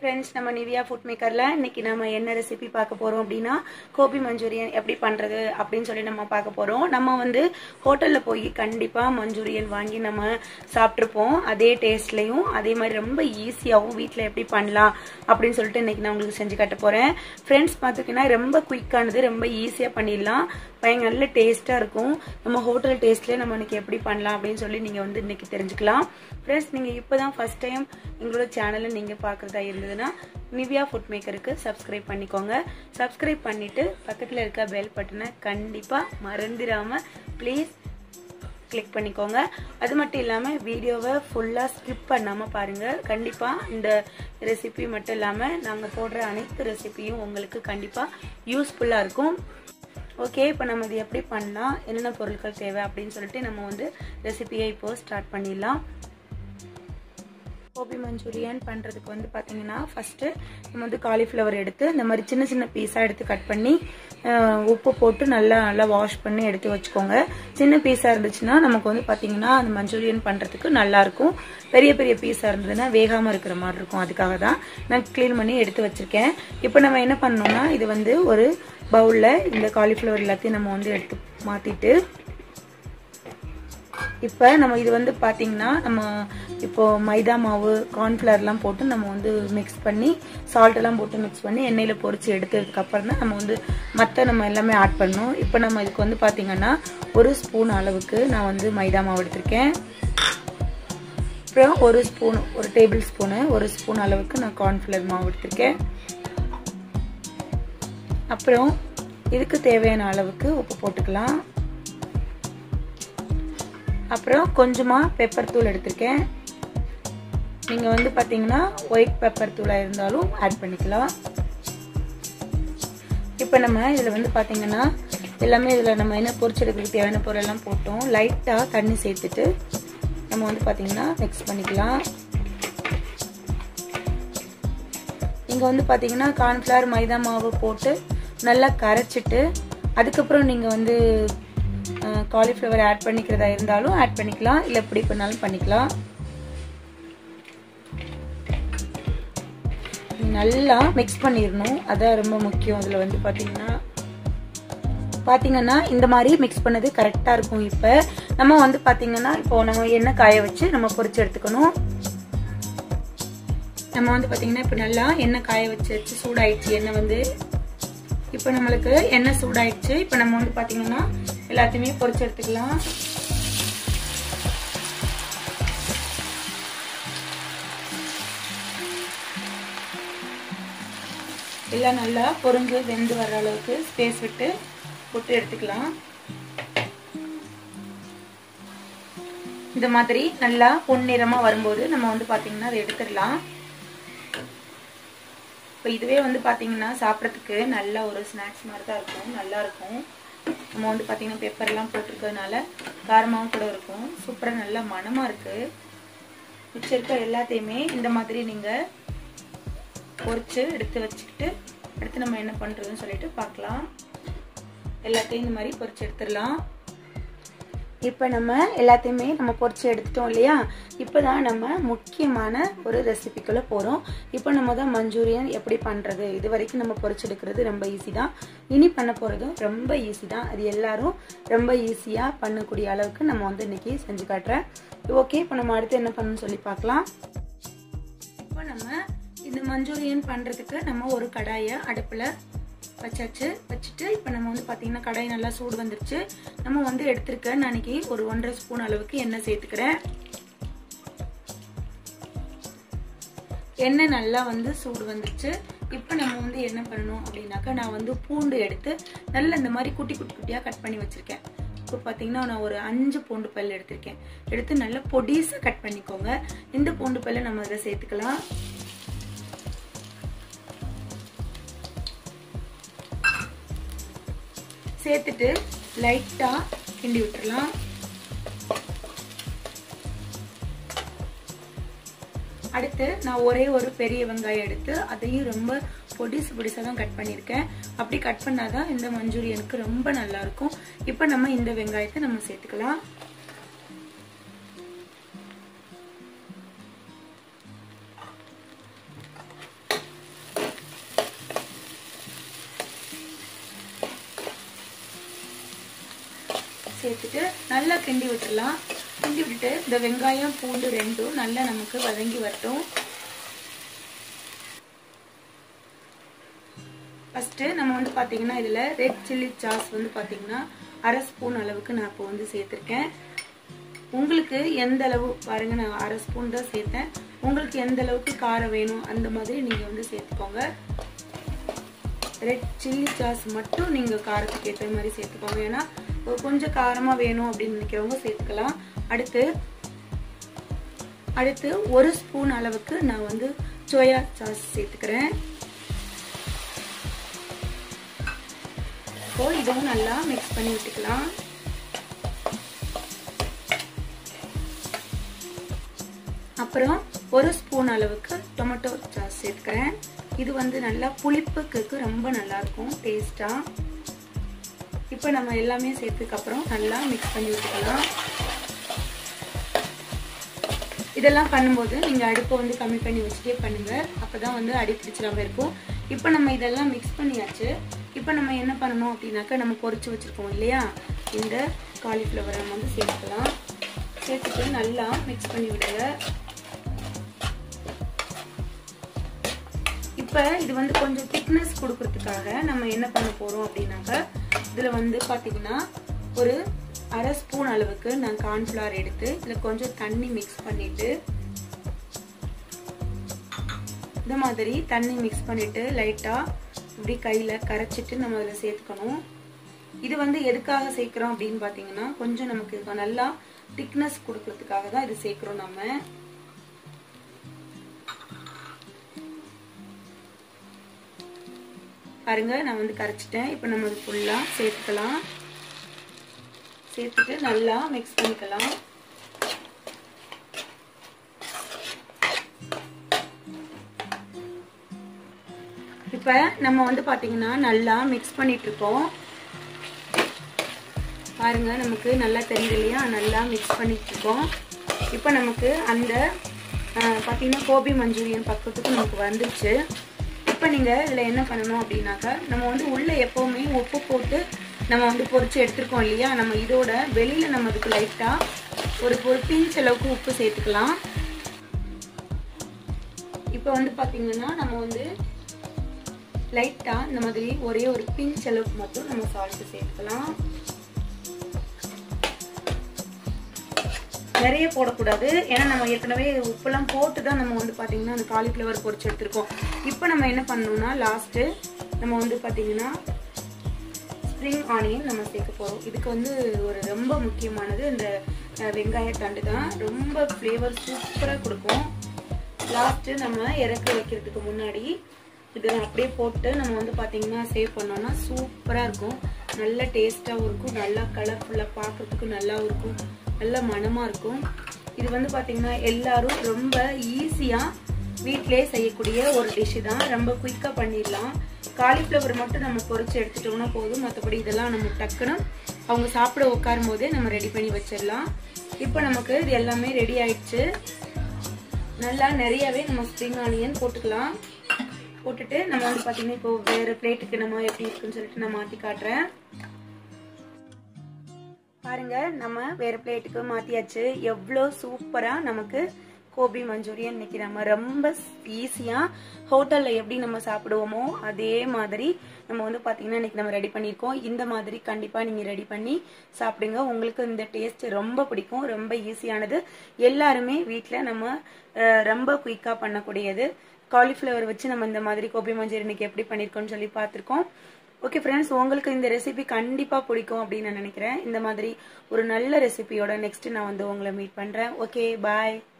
friends நம்ம Nivea food மேக்கரில் இன்னைக்கு நம்ம என்ன ரெசிபி பார்க்க போகிறோம் அப்படின்னா கோபி மஞ்சூரியன் எப்படி பண்ணுறது அப்படின்னு சொல்லி நம்ம பார்க்க போகிறோம் நம்ம வந்து ஹோட்டலில் போய் கண்டிப்பாக மஞ்சூரியன் வாங்கி நம்ம சாப்பிட்ருப்போம் அதே டேஸ்ட்லையும் அதே மாதிரி ரொம்ப ஈஸியாகவும் வீட்டில் எப்படி பண்ணலாம் அப்படின்னு சொல்லிட்டு இன்னைக்கு நான் உங்களுக்கு செஞ்சு காட்ட போகிறேன் ஃப்ரெண்ட்ஸ் பார்த்துக்கினா ரொம்ப குயிக்கானது ரொம்ப ஈஸியாக பண்ணிடலாம் பயங்கர நல்ல டேஸ்ட்டாக இருக்கும் நம்ம ஹோட்டல் டேஸ்ட்லேயே நம்ம இன்னைக்கு எப்படி பண்ணலாம் அப்படின்னு சொல்லி நீங்கள் வந்து இன்னைக்கு தெரிஞ்சுக்கலாம் ஃப்ரெண்ட்ஸ் நீங்கள் இப்போ தான் ஃபஸ்ட் டைம் எங்களோட சேனலை நீங்கள் பார்க்குறதா இருந்ததுன்னா நிவியா ஃபுட் மேக்கருக்கு சப்ஸ்கிரைப் பண்ணிக்கோங்க சப்ஸ்கிரைப் பண்ணிவிட்டு பக்கத்தில் இருக்க பெல் பட்டனை கண்டிப்பாக மறந்துடாமல் ப்ளீஸ் கிளிக் பண்ணிக்கோங்க அது மட்டும் இல்லாமல் வீடியோவை ஃபுல்லாக ஸ்கிப் பண்ணாமல் பாருங்கள் கண்டிப்பாக இந்த ரெசிபி மட்டும் இல்லாமல் நாங்கள் போடுற அனைத்து ரெசிபியும் உங்களுக்கு கண்டிப்பாக யூஸ்ஃபுல்லாக இருக்கும் ஓகே இப்போ நம்ம இது எப்படி பண்ணலாம் என்னென்ன பொருட்கள் தேவை அப்படின்னு சொல்லிட்டு நம்ம வந்து ரெசிபியை இப்போது ஸ்டார்ட் பண்ணிடலாம் கோபி மஞ்சூரியன் பண்ணுறதுக்கு வந்து பார்த்தீங்கன்னா ஃபஸ்ட்டு நம்ம வந்து காலிஃப்ளவர் எடுத்து இந்த மாதிரி சின்ன சின்ன பீஸாக எடுத்து கட் பண்ணி உப்பு போட்டு நல்லா நல்லா வாஷ் பண்ணி எடுத்து வச்சுக்கோங்க சின்ன பீஸாக இருந்துச்சுன்னா நமக்கு வந்து பார்த்தீங்கன்னா அந்த மஞ்சூரியன் பண்ணுறதுக்கு நல்லாயிருக்கும் பெரிய பெரிய பீஸாக இருந்ததுன்னா வேகாமல் இருக்கிற மாதிரி இருக்கும் அதுக்காக தான் நான் க்ளீன் பண்ணி எடுத்து வச்சுருக்கேன் இப்போ நம்ம என்ன பண்ணோம்னா இது வந்து ஒரு பவுலில் இந்த காலிஃப்ளவர் எல்லாத்தையும் நம்ம வந்து எடுத்து மாற்றிட்டு இப்போ நம்ம இது வந்து பார்த்தீங்கன்னா நம்ம இப்போ மைதா மாவு கார்ன்ஃப்ளவர்லாம் போட்டு நம்ம வந்து மிக்ஸ் பண்ணி சால்ட் எல்லாம் போட்டு மிக்ஸ் பண்ணி எண்ணெயில் பொரிச்சு எடுத்ததுக்கு அப்புறம் தான் நம்ம வந்து மற்ற நம்ம எல்லாமே ஆட் பண்ணணும் இப்போ நம்ம இதுக்கு வந்து பார்த்தீங்கன்னா ஒரு ஸ்பூன் அளவுக்கு நான் வந்து மைதா மாவு எடுத்திருக்கேன் அப்புறம் ஒரு ஸ்பூன் ஒரு டேபிள் ஸ்பூனு ஒரு ஸ்பூன் அளவுக்கு நான் கார்ன்ஃப்ளவர் மாவு எடுத்திருக்கேன் அப்புறம் இதுக்கு தேவையான அளவுக்கு உப்பு போட்டுக்கலாம் அப்புறம் கொஞ்சமாக பெப்பர் தூள் எடுத்திருக்கேன் நீங்கள் வந்து பார்த்தீங்கன்னா ஒயிட் பெப்பர் தூளாக இருந்தாலும் ஆட் பண்ணிக்கலாம் இப்போ நம்ம இதில் வந்து பார்த்தீங்கன்னா எல்லாமே இதில் நம்ம என்ன பொரிச்செடுக்கிறதுக்கு தேவையான பொருளெல்லாம் போட்டோம் லைட்டாக தண்ணி சேர்த்துட்டு நம்ம வந்து பார்த்தீங்கன்னா மிக்ஸ் பண்ணிக்கலாம் நீங்கள் வந்து பார்த்தீங்கன்னா கார்ன்ஃப்ளவர் மைதா மாவு போட்டு நல்லா கரைச்சிட்டு அதுக்கப்புறம் நீங்கள் வந்து காலிஃப்ளவர் ஆட் பண்ணிக்கிறதா இருந்தாலும் ஆட் பண்ணிக்கலாம் இல்லை எப்படி பண்ணாலும் பண்ணிக்கலாம் நல்லா மிக்ஸ் பண்ணிடணும் அதான் ரொம்ப முக்கியம் அதில் வந்து பார்த்தீங்கன்னா பார்த்தீங்கன்னா இந்த மாதிரி மிக்ஸ் பண்ணது கரெக்டாக இருக்கும் இப்போ நம்ம வந்து பார்த்தீங்கன்னா இப்போ நம்ம எண்ணெய் காய வச்சு நம்ம பொரிச்சு எடுத்துக்கணும் நம்ம வந்து பார்த்தீங்கன்னா இப்போ நல்லா எண்ணெய் காய வச்சு வச்சு சூடாயிடுச்சு எண்ணெய் வந்து இப்போ நம்மளுக்கு எண்ணெய் சூடாயிடுச்சு இப்போ நம்ம வந்து பார்த்தீங்கன்னா எல்லாத்தையுமே பொரிச்சு எடுத்துக்கலாம் எல்லாம் நல்லா பொறிஞ்சு வெந்து வர்ற அளவுக்கு ஸ்பேஸ் விட்டு போட்டு எடுத்துக்கலாம் இந்த மாதிரி நல்லா பொன்னிறமாக வரும்போது நம்ம வந்து பார்த்தீங்கன்னா அதை எடுத்துடலாம் இப்போ இதுவே வந்து பார்த்தீங்கன்னா சாப்பிட்றதுக்கு நல்ல ஒரு ஸ்நாக்ஸ் மாதிரி தான் இருக்கும் நல்லா இருக்கும் நம்ம வந்து பார்த்தீங்கன்னா பெப்பர்லாம் போட்டிருக்கிறதுனால காரமாகவும் கூட இருக்கும் சூப்பராக நல்லா மனமாக இருக்குது மிச்சம் இருக்க எல்லாத்தையுமே இந்த மாதிரி நீங்கள் பொறிச்சு எடுத்து வச்சுக்கிட்டு அடுத்து நம்ம என்ன பண்ணுறதுன்னு சொல்லிட்டு பார்க்கலாம் எல்லாத்தையும் இந்த மாதிரி பொறிச்சு எடுத்துடலாம் இப்போ நம்ம எல்லாத்தையுமே நம்ம பொறிச்சு எடுத்துட்டோம் இல்லையா இப்போ தான் நம்ம முக்கியமான ஒரு ரெசிபிக்குள்ளே போகிறோம் இப்போ நம்ம தான் மஞ்சூரியன் எப்படி பண்ணுறது இது வரைக்கும் நம்ம பொறிச்சு எடுக்கிறது ரொம்ப ஈஸி தான் இனி பண்ண போகிறதும் ரொம்ப ஈஸி தான் அது எல்லாரும் ரொம்ப ஈஸியாக பண்ணக்கூடிய அளவுக்கு நம்ம வந்து இன்னைக்கு செஞ்சு காட்டுறேன் ஓகே இப்போ நம்ம அடுத்து என்ன பண்ணணும்னு சொல்லி பார்க்கலாம் இப்போ நம்ம இந்த மஞ்சூரியன் பண்ணுறதுக்கு நம்ம ஒரு கடாயை அடுப்பில் வச்சாச்சு வச்சுட்டு இப்போ நம்ம வந்து பார்த்தீங்கன்னா கடாய் நல்லா சூடு வந்துருச்சு நம்ம வந்து எடுத்திருக்க நாளைக்கு ஒரு ஒன்றரை ஸ்பூன் அளவுக்கு எண்ணெய் சேர்த்துக்கிறேன் எண்ணெய் நல்லா வந்து சூடு வந்துருச்சு இப்போ நம்ம வந்து என்ன பண்ணணும் அப்படின்னாக்கா நான் வந்து பூண்டு எடுத்து நல்லா இந்த மாதிரி குட்டி குட்டி குட்டியாக கட் பண்ணி வச்சுருக்கேன் இப்போ பார்த்தீங்கன்னா நான் ஒரு அஞ்சு பூண்டு பல் எடுத்திருக்கேன் எடுத்து நல்லா பொடிசாக கட் பண்ணிக்கோங்க இந்த பூண்டு பல்லை நம்ம இதில் சேர்த்துக்கலாம் சேர்த்துட்டு லைட்டாக கிண்டி விட்டுறலாம் அடுத்து நான் ஒரே ஒரு பெரிய வெங்காயம் எடுத்து அதையும் ரொம்ப பொடிசு பொடிசாக தான் கட் பண்ணியிருக்கேன் அப்படி கட் பண்ணாதான் இந்த மஞ்சூரியனுக்கு ரொம்ப நல்லா இருக்கும் இப்போ நம்ம இந்த வெங்காயத்தை நம்ம சேர்த்துக்கலாம் சேர்த்துட்டு நல்லா கிண்டி விட்டுடலாம் கிண்டி விட்டுட்டு இந்த வெங்காயம் பூண்டு ரெண்டும் நல்லா நமக்கு வதங்கி வரட்டும் ஃபஸ்ட்டு நம்ம வந்து பார்த்தீங்கன்னா இதில் ரெட் சில்லி சாஸ் வந்து பார்த்தீங்கன்னா அரை ஸ்பூன் அளவுக்கு நான் இப்போ வந்து சேர்த்துருக்கேன் உங்களுக்கு எந்த அளவு பாருங்க நான் அரை ஸ்பூன் தான் சேர்த்தேன் உங்களுக்கு எந்த அளவுக்கு காரம் வேணும் அந்த மாதிரி நீங்கள் வந்து சேர்த்துக்கோங்க ரெட் சில்லி சாஸ் மட்டும் நீங்கள் காரத்துக்கு ஏற்ற மாதிரி சேர்த்துக்கோங்க ஏன்னா கொஞ்சம் காரமாக வேணும் அப்படின்னு நினைக்கிறவங்க சேர்த்துக்கலாம் அடுத்து அடுத்து ஒரு ஸ்பூன் அளவுக்கு நான் வந்து சோயா சாஸ் சேர்த்துக்கிறேன் இப்போ இதுவும் நல்லா மிக்ஸ் பண்ணி விட்டுக்கலாம் அப்புறம் ஒரு ஸ்பூன் அளவுக்கு டொமேட்டோ சாஸ் சேர்த்துக்கிறேன் இது வந்து நல்லா புளிப்புக்கு ரொம்ப நல்லா இருக்கும் டேஸ்டா இப்போ நம்ம எல்லாமே சேர்த்துக்கப்புறம் நல்லா மிக்ஸ் பண்ணி விட்டுக்கலாம் இதெல்லாம் பண்ணும்போது நீங்கள் அடுப்பை வந்து கம்மி பண்ணி வச்சுட்டே பண்ணுங்கள் அப்போ தான் வந்து அடி பிடிச்சிடாம இருக்கும் இப்போ நம்ம இதெல்லாம் மிக்ஸ் பண்ணியாச்சு இப்போ நம்ம என்ன பண்ணணும் அப்படின்னாக்கா நம்ம பொறிச்சு வச்சுருக்கோம் இல்லையா இந்த காலிஃப்ளவரை நம்ம வந்து சேர்த்துக்கலாம் சேர்த்துட்டு நல்லா மிக்ஸ் பண்ணி விடுங்க இப்போ இது வந்து கொஞ்சம் திக்னஸ் கொடுக்கறதுக்காக நம்ம என்ன பண்ண போகிறோம் அப்படின்னாக்கா இதில் வந்து பார்த்தீங்கன்னா ஒரு அரை ஸ்பூன் அளவுக்கு நான் கார்ன்ஃப்ளவர் எடுத்து இதில் கொஞ்சம் தண்ணி மிக்ஸ் பண்ணிட்டு இந்த மாதிரி தண்ணி மிக்ஸ் பண்ணிட்டு லைட்டாக இப்படி கையில் கரைச்சிட்டு நம்ம அதில் சேர்த்துக்கணும் இது வந்து எதுக்காக சேர்க்குறோம் அப்படின்னு பார்த்தீங்கன்னா கொஞ்சம் நமக்கு நல்லா திக்னஸ் கொடுக்கறதுக்காக தான் இது சேர்க்குறோம் நம்ம பாருங்க நான் வந்து கரைச்சிட்டேன் இப்போ நம்ம இது ஃபுல்லாக சேர்த்துக்கலாம் சேர்த்துட்டு நல்லா மிக்ஸ் பண்ணிக்கலாம் இப்போ நம்ம வந்து பார்த்தீங்கன்னா நல்லா மிக்ஸ் பண்ணிட்டு இருக்கோம் பாருங்க நமக்கு நல்லா தெரியுது இல்லையா நல்லா மிக்ஸ் பண்ணிட்டு இருக்கோம் இப்போ நமக்கு அந்த பார்த்தீங்கன்னா கோபி மஞ்சூரியன் பக்கத்துக்கு நமக்கு வந்துருச்சு இப்போ நீங்கள் இதில் என்ன பண்ணணும் அப்படின்னாக்கா நம்ம வந்து உள்ளே எப்போவுமே உப்பு போட்டு நம்ம வந்து பொறிச்சு எடுத்துருக்கோம் இல்லையா நம்ம இதோட வெளியில் நம்ம அதுக்கு லைட்டாக ஒரு ஒரு பிஞ்ச் அளவுக்கு உப்பு சேர்த்துக்கலாம் இப்போ வந்து பார்த்தீங்கன்னா நம்ம வந்து லைட்டாக இந்த மாதிரி ஒரே ஒரு பிஞ்ச் அளவுக்கு மட்டும் நம்ம சால்ட்டு சேர்த்துக்கலாம் நிறைய போடக்கூடாது ஏன்னா நம்ம ஏற்கனவே உப்பெல்லாம் போட்டு தான் நம்ம வந்து பார்த்தீங்கன்னா அந்த காலிஃப்ளவர் பொரிச்சு எடுத்திருக்கோம் இப்போ நம்ம என்ன பண்ணணும்னா லாஸ்ட்டு நம்ம வந்து பார்த்தீங்கன்னா ஸ்ப்ரிங் ஆனியன் நம்ம சேர்க்க போகிறோம் இதுக்கு வந்து ஒரு ரொம்ப முக்கியமானது இந்த வெங்காய தண்டு தான் ரொம்ப ஃப்ளேவர் சூப்பராக கொடுக்கும் லாஸ்ட்டு நம்ம இறக்கி வைக்கிறதுக்கு முன்னாடி இதை அப்படியே போட்டு நம்ம வந்து பார்த்தீங்கன்னா சேவ் பண்ணோம்னா சூப்பராக இருக்கும் நல்ல டேஸ்ட்டாகவும் இருக்கும் நல்லா கலர்ஃபுல்லாக பார்க்குறதுக்கு நல்லாவும் இருக்கும் நல்ல மனமாக இருக்கும் இது வந்து பார்த்தீங்கன்னா எல்லாரும் ரொம்ப ஈஸியாக வீட்டிலே செய்யக்கூடிய ஒரு டிஷ்ஷு தான் ரொம்ப குயிக்காக பண்ணிடலாம் காலிஃப்ளவர் மட்டும் நம்ம பொறிச்சு எடுத்துட்டோம்னா போதும் மற்றபடி இதெல்லாம் நம்ம டக்குன்னு அவங்க சாப்பிட உட்காரும் போதே நம்ம ரெடி பண்ணி வச்சிடலாம் இப்போ நமக்கு இது எல்லாமே ரெடி ஆயிடுச்சு நல்லா நிறையவே நம்ம ஸ்ப்ரிங் ஆனியன் போட்டுக்கலாம் போட்டுட்டு நம்ம வந்து பார்த்தீங்கன்னா இப்போ வேறு பிளேட்டுக்கு நம்ம எப்படி இருக்குன்னு சொல்லிட்டு நான் மாற்றி காட்டுறேன் பாருங்க நம்ம வேறு பிளேட்டுக்கு மாற்றியாச்சு எவ்வளோ சூப்பராக நமக்கு கோபி மஞ்சூரியன் இன்னைக்கு நம்ம ரொம்ப ஈஸியாக ஹோட்டலில் எப்படி நம்ம சாப்பிடுவோமோ அதே மாதிரி நம்ம வந்து பார்த்தீங்கன்னா இன்னைக்கு நம்ம ரெடி பண்ணியிருக்கோம் இந்த மாதிரி கண்டிப்பாக நீங்கள் ரெடி பண்ணி சாப்பிடுங்க உங்களுக்கு இந்த டேஸ்ட் ரொம்ப பிடிக்கும் ரொம்ப ஈஸியானது எல்லாருமே வீட்டில் நம்ம ரொம்ப குயிக்காக பண்ணக்கூடியது காலிஃப்ளவர் வச்சு நம்ம இந்த மாதிரி கோபி மஞ்சூரியன் இன்னைக்கு எப்படி பண்ணியிருக்கோம்னு சொல்லி பார்த்துருக்கோம் ஓகே ஃப்ரெண்ட்ஸ் உங்களுக்கு இந்த ரெசிபி கண்டிப்பாக பிடிக்கும் அப்படின்னு நான் நினைக்கிறேன் இந்த மாதிரி ஒரு நல்ல ரெசிபியோட நெக்ஸ்ட் நான் வந்து உங்களை மீட் பண்ணுறேன் ஓகே பாய்